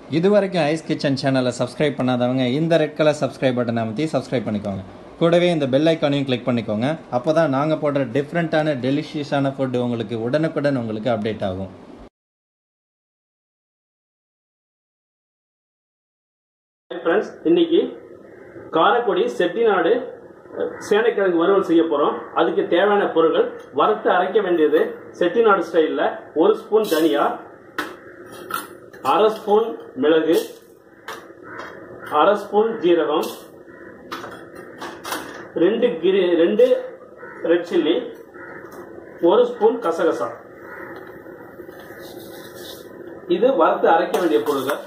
இது வரைக்கும் ice kitchen சேனலை சப்ஸ்கிரைப் பண்ணாதவங்க இந்த ரெட் கலர் சப்ஸ்கிரைப் பட்டனை அமைத்தி சப்ஸ்கிரைப் பண்ணிக்கோங்க கூடவே இந்த பெல் ஐக்கானையும் கிளிக் பண்ணிக்கோங்க அப்போ தான் நாங்கள் போடுற டிஃப்ரெண்ட்டான டெலிஷியஸான ஃபுட்டு உங்களுக்கு உடனுக்குடன் உங்களுக்கு அப்டேட் ஆகும் ஃப்ரெண்ட்ஸ் இன்னைக்கு காரைக்குடி செட்டிநாடு அஹ், சேனைக்கிழங்கு வறுவல் செய்ய போகிறோம் அதுக்கு தேவையான பொருட்கள் வறுத்து அரைக்க வேண்டியது செட்டிநாடு ஸ்டைலில் ஒரு ஸ்பூன் தனியா அரை ஸ்பூன் மிளகு அரை ஸ்பூன் ஜீரகம் ரெண்டு கிரி ரெண்டு ரெட் சில்லி ஒரு ஸ்பூன் கசகசா இது வறுத்து அரைக்க வேண்டிய பொருட்கள்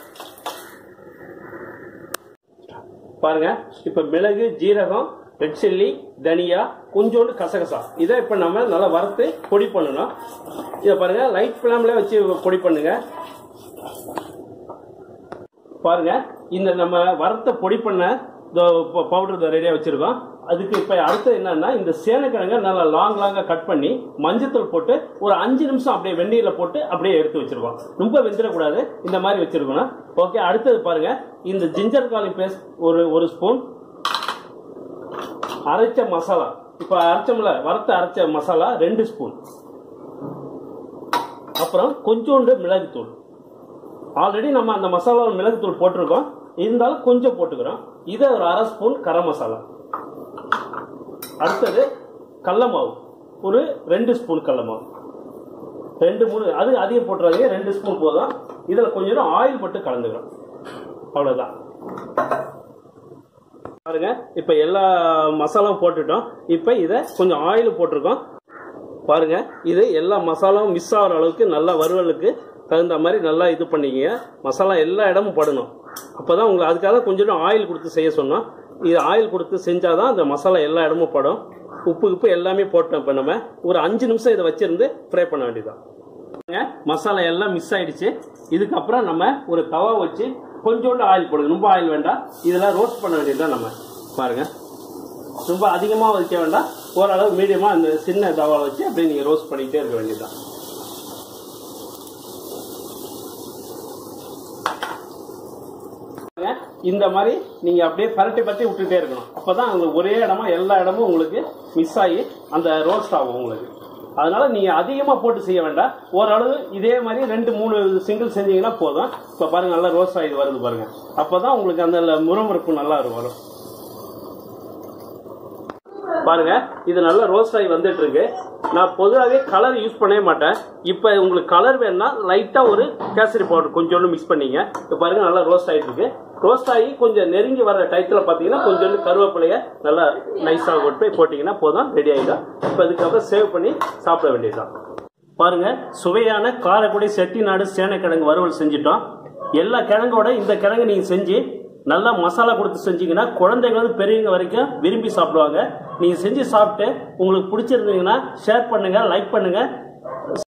பாருங்க இப்ப மிளகு ஜீரகம் ரெட் சில்லி தனியா கொஞ்சோண்டு கசகசா இதை இப்ப நம்ம நல்லா வறுத்து பொடி பண்ணணும் இதை பாருங்க லைட் ஃபிளாம்ல வச்சு பொடி பண்ணுங்க பாருங்க இந்த நம்ம வறுத்த பொடி பண்ண பவுடர் ரெடியா வச்சிருக்கோம் அதுக்கு இப்ப அடுத்து என்னன்னா இந்த சேனக்கிழங்க நல்லா லாங் லாங்கா கட் பண்ணி மஞ்சத்தூள் போட்டு ஒரு அஞ்சு நிமிஷம் அப்படியே வெந்நீர்ல போட்டு அப்படியே எடுத்து வச்சிருக்கோம் ரொம்ப வெந்துடக்கூடாது இந்த மாதிரி வச்சிருக்கணும் ஓகே அடுத்தது பாருங்க இந்த ஜிஞ்சர் கார்லிக் பேஸ்ட் ஒரு ஒரு ஸ்பூன் அரைச்ச மசாலா இப்ப அரைச்சோம்ல வறுத்த அரைச்ச மசாலா ரெண்டு ஸ்பூன் அப்புறம் கொஞ்சோண்டு மிளகுத்தூள் ஆல்ரெடி நம்ம அந்த மசாலாவில் மிளகுத்தூள் போட்டிருக்கோம் இருந்தாலும் கொஞ்சம் போட்டுக்கிறோம் இதை ஒரு அரை ஸ்பூன் கரம் மசாலா அடுத்தது கடல மாவு ஒரு ரெண்டு ஸ்பூன் கடல மாவு ரெண்டு மூணு அது அதிகம் போட்டுறாதீங்க ரெண்டு ஸ்பூன் போதும் இதில் கொஞ்சம் ஆயில் போட்டு கலந்துக்கிறோம் அவ்வளோதான் பாருங்க இப்போ எல்லா மசாலாவும் போட்டுட்டோம் இப்போ இதை கொஞ்சம் ஆயில் போட்டிருக்கோம் பாருங்க இது எல்லா மசாலாவும் மிஸ் ஆகிற அளவுக்கு நல்லா வறுவலுக்கு தகுந்த மாதிரி நல்லா இது பண்ணிக்கங்க மசாலா எல்லா இடமும் படணும் அப்பதான் உங்களுக்கு அதுக்காக கொஞ்சம் ஆயில் கொடுத்து செய்ய சொன்னோம் இது ஆயில் கொடுத்து செஞ்சாதான் அந்த மசாலா எல்லா இடமும் படும் உப்பு உப்பு எல்லாமே போட்டோம் இப்போ நம்ம ஒரு அஞ்சு நிமிஷம் இதை வச்சிருந்து ஃப்ரை பண்ண வேண்டியதுதான் பாருங்க, மசாலா எல்லாம் மிஸ் ஆயிடுச்சு இதுக்கப்புறம் நம்ம ஒரு தவா வச்சு கொஞ்சோண்டு ஆயில் போடுங்க ரொம்ப ஆயில் வேண்டாம் இதெல்லாம் ரோஸ்ட் பண்ண வேண்டியதுதான் நம்ம பாருங்க ரொம்ப அதிகமாக வைக்க வேண்டாம் ஓரளவு மீடியமாக அந்த சின்ன தவா வச்சு அப்படியே நீங்கள் ரோஸ்ட் பண்ணிக்கிட்டே இருக்க வேண்டியதுதான் பாருங்க, இந்த மாதிரி நீங்க அப்படியே பரட்டி பத்தி விட்டுட்டே இருக்கணும் அப்பதான் உங்களுக்கு ஒரே இடமா எல்லா இடமும் உங்களுக்கு மிஸ் ஆகி அந்த ரோஸ்ட் ஆகும் உங்களுக்கு அதனால நீங்க அதிகமா போட்டு செய்ய வேண்டாம் ஓரளவு இதே மாதிரி ரெண்டு மூணு சிங்கிள் செஞ்சீங்கன்னா போதும் இப்ப பாருங்க நல்லா ரோஸ்ட் ஆகி வருது பாருங்க அப்பதான் உங்களுக்கு அந்த முறுமுறுப்பு நல்லா இருக்கும் வரும் பாருங்க இது நல்லா ரோஸ்ட் ஆகி வந்துட்டு இருக்கு நான் பொதுவாகவே கலர் யூஸ் பண்ணவே மாட்டேன் இப்போ உங்களுக்கு கலர் வேணும்னா லைட்டா ஒரு கேசரி பவுடர் கொஞ்சோண்டு மிக்ஸ் பண்ணீங்க இப்போ பாருங்க நல்லா ரோஸ்ட் ஆயிட்டு இருக்கு ரோஸ்ட் ஆகி கொஞ்சம் நெருங்கி வர டயத்தில் பார்த்தீங்கன்னா கொஞ்சோண்டு கருவேப்பிலைய நல்லா நைஸாக போட்டு போய் போட்டிங்கன்னா போதும் ரெடி ஆகிடும் இப்போ அதுக்கப்புறம் சேவ் பண்ணி சாப்பிட வேண்டியதுதான் பாருங்க சுவையான காரைக்குடி செட்டிநாடு சேனைக்கிழங்கு வறுவல் செஞ்சிட்டோம் எல்லா கிழங்கோட இந்த கிழங்கு நீங்க செஞ்சு நல்லா மசாலா கொடுத்து செஞ்சீங்கன்னா குழந்தைங்க வந்து பெரியவங்க வரைக்கும் விரும்பி சாப்பிடுவாங்க நீங்க செஞ்சு சாப்பிட்டு உங்களுக்கு பிடிச்சிருந்தீங்கன்னா ஷேர் பண்ணுங்க லைக் பண்ணுங்க